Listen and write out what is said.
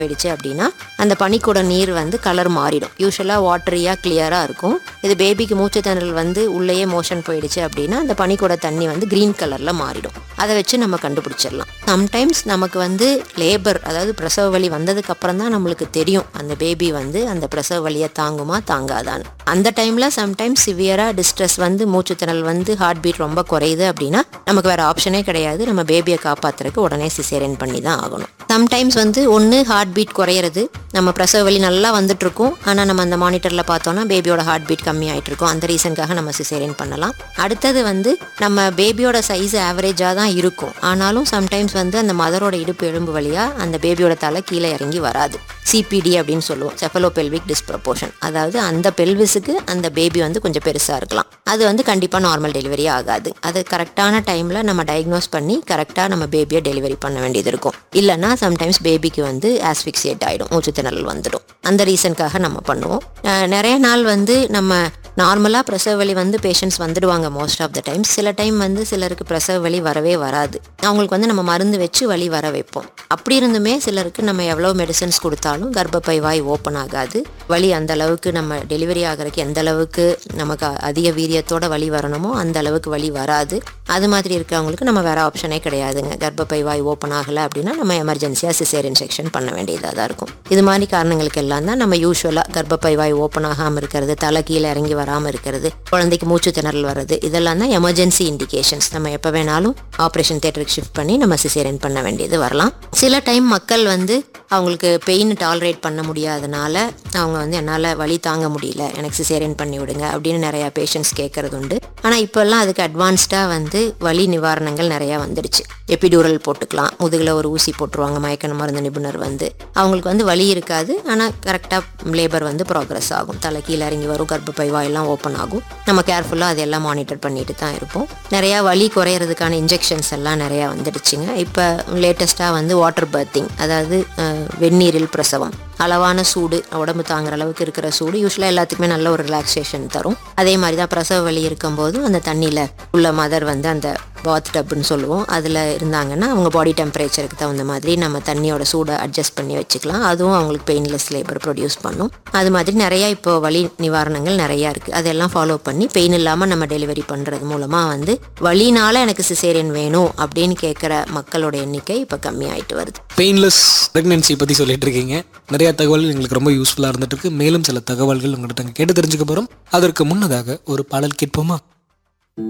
போயிடுச்சு அப்படின்னா அந்த பனிக்கூட நீர் வந்து கலர் மாறிடும் யூஸ்வலாக வாட்டரியாக கிளியராக இருக்கும் இது பேபிக்கு மூச்சு திணறல் வந்து உள்ளேயே மோஷன் போயிடுச்சு அப்படின்னா அந்த பனிக்கூட தண்ணி வந்து க்ரீன் கலரில் மாறிடும் அதை வச்சு நம்ம கண்டுபிடிச்சிடலாம் சம்டைம்ஸ் நமக்கு வந்து லேபர் அதாவது பிரசவ வலி வந்ததுக்கு அப்புறம் தான் நம்மளுக்கு தெரியும் அந்த பேபி வந்து அந்த பிரசவ வலியை தாங்குமா தாங்காதான்னு அந்த டைமில் சம்டைம்ஸ் சிவியராக டிஸ்ட்ரெஸ் வந்து மூச்சு திணறல் வந்து ஹார்ட் பீட் ரொம்ப குறையுது அப்படின்னா நமக்கு வேறு ஆப்ஷனே கிடையாது நம்ம பேபியை காப்பாத்துறதுக்கு உடனே சிசேரியன் பண்ணி தான் ஆகணும் சம்டைம்ஸ் வந்து ஒன்று ஹார்ட் பீட் குறையிறது நம்ம பிரசவ வலி நல்லா வந்துட்டு இருக்கும் ஆனால் நம்ம அந்த மானிட்டரில் பார்த்தோன்னா பேபியோட ஹார்ட் பீட் கம்மி ஆயிட்டு இருக்கும் அந்த ரீசனுக்காக நம்ம சிசேரியன் பண்ணலாம் அடுத்தது வந்து நம்ம பேபியோட சைஸ் ஆவரேஜாக தான் இருக்கும் ஆனாலும் சம்டைம்ஸ் வந்து அந்த மதரோட இடுப்பு எலும்பு வழியாக அந்த பேபியோட தலை கீழே இறங்கி வராது சிபிடி அப்படின்னு சொல்லுவோம் செஃபலோ பெல்விக் டிஸ்ப்ரப்போர்ஷன் அதாவது அந்த பெல்விஸுக்கு அந்த பேபி வந்து கொஞ்சம் பெருசாக இருக்கலாம் அது வந்து கண்டிப்பாக நார்மல் டெலிவரி ஆகாது அது கரெக்டான டைமில் நம்ம டயக்னோஸ் பண்ணி கரெக்டாக நம்ம பேபியை டெலிவரி பண்ண வேண்டியது இருக்கும் இல்லைன்னா சம்டைம்ஸ் பேபிக்கு வந்து ஆஸ்பிக்சியேட் ஆகிடும் மூச்சு திணறல் வந்துடும் அந்த ரீசனுக்காக நம்ம பண்ணுவோம் அஹ் நிறைய நாள் வந்து நம்ம நார்மலாக பிரசவ வலி வந்து பேஷண்ட்ஸ் வந்துடுவாங்க மோஸ்ட் ஆஃப் த டைம் சில டைம் வந்து சிலருக்கு பிரசவ வலி வரவே வராது அவங்களுக்கு வந்து நம்ம மருந்து வச்சு வலி வர வைப்போம் அப்படி இருந்துமே சிலருக்கு நம்ம எவ்வளோ மெடிசன்ஸ் கொடுத்தாலும் கர்ப்பப்பை வாய் ஓப்பன் ஆகாது வலி அந்த அளவுக்கு நம்ம டெலிவரி ஆகிறதுக்கு எந்த அளவுக்கு நமக்கு அதிக வீரியத்தோட வலி வரணுமோ அந்த அளவுக்கு வலி வராது அது மாதிரி இருக்கிறவங்களுக்கு நம்ம வேற ஆப்ஷனே கிடையாதுங்க கர்ப்பப்பை வாய் ஓப்பன் ஆகலை அப்படின்னா நம்ம எமர்ஜென்சியாக சிசேரியன் செக்ஷன் பண்ண வேண்டியதாக தான் இருக்கும் இது மாதிரி காரணங்களுக்கு எல்லாம் தான் நம்ம யூஸ்வலாக கர்ப்பப்பை வாய் ஓப்பன் ஆகாமல் இருக்கிறது தலை கீழே இறங்கி வராமல் இருக்கிறது குழந்தைக்கு மூச்சு திணறல் வர்றது இதெல்லாம் தான் எமர்ஜென்சி இண்டிகேஷன்ஸ் நம்ம எப்போ வேணாலும் ஆப்ரேஷன் தேட்டருக்கு ஷிஃப்ட் பண்ணி நம்ம சிசேரியன் பண்ண வேண்டியது வரலாம் சில டைம் மக்கள் வந்து அவங்களுக்கு பெயின் டாலரேட் பண்ண முடியாதனால அவங்க வந்து என்னால் வலி தாங்க முடியல எனக்கு சிசேரியன் பண்ணி விடுங்க அப்படின்னு நிறையா பேஷண்ட்ஸ் கேட்கறது உண்டு ஆனால் இப்போல்லாம் அதுக்கு அட்வான்ஸ்டாக வந்து வலி நிவாரணங்கள் நிறையா வந்துடுச்சு எபிடூரல் போட்டுக்கலாம் முதுகில் ஒரு ஊசி போட்டுருவாங்க மயக்க மருந்து நிபுணர் வந்து அவங்களுக்கு வந்து வலி இருக்காது ஆனால் கரெக்டாக லேபர் வந்து ப்ராக்ரஸ் ஆகும் தலை கீழே இறங்கி வரும் கர்ப்பப்பை வாயெல்லாம் ஓப்பன் ஆகும் நம்ம கேர்ஃபுல்லாக அதெல்லாம் மானிட்டர் பண்ணிட்டு தான் இருப்போம் நிறையா வலி குறையிறதுக்கான இன்ஜெக்ஷன்ஸ் எல்லாம் நிறையா வந்துடுச்சுங்க இப்போ லேட்டஸ்ட்டாக வந்து வாட்டர் பர்த்திங் அதாவது அஹ், வெந்நீரில் பிரசவம் அளவான சூடு உடம்பு தாங்குற அளவுக்கு இருக்கிற சூடு யூஸ்வலாக எல்லாத்துக்குமே நல்ல ஒரு ரிலாக்ஸேஷன் தரும் அதே மாதிரி தான் பிரசவ வலி இருக்கும்போது அந்த தண்ணியில் உள்ள மதர் வந்து அந்த பாத் டப்னு சொல்லுவோம் அதில் இருந்தாங்கன்னா அவங்க பாடி டெம்பரேச்சருக்கு தகுந்த மாதிரி நம்ம தண்ணியோட சூடை அட்ஜஸ்ட் பண்ணி வச்சுக்கலாம் அதுவும் அவங்களுக்கு பெயின்லெஸ் லேபர் ப்ரொடியூஸ் பண்ணும் அது மாதிரி நிறையா இப்போ வலி நிவாரணங்கள் நிறையா இருக்குது அதெல்லாம் ஃபாலோ பண்ணி பெயின் இல்லாமல் நம்ம டெலிவரி பண்ணுறது மூலமாக வந்து வலினால எனக்கு சிசேரியன் வேணும் அப்படின்னு கேட்குற மக்களோட எண்ணிக்கை இப்போ கம்மியாயிட்டு வருது பெயின்லெஸ் ப்ரெக்னென்சி பற்றி சொல்லிட்டு இருக்கீங்க நிறைய தகவல்கள் எங்களுக்கு ரொம்ப யூஸ்ஃபுல்லாக இருந்துட்டு இருக்கு மேலும் சில தகவல்கள் உங்கள்கிட்ட நாங்கள் கேட்டு தெரிஞ்சுக்க போகிறோம் அதற்கு முன்னதாக ஒரு பாடல் கேட்போமா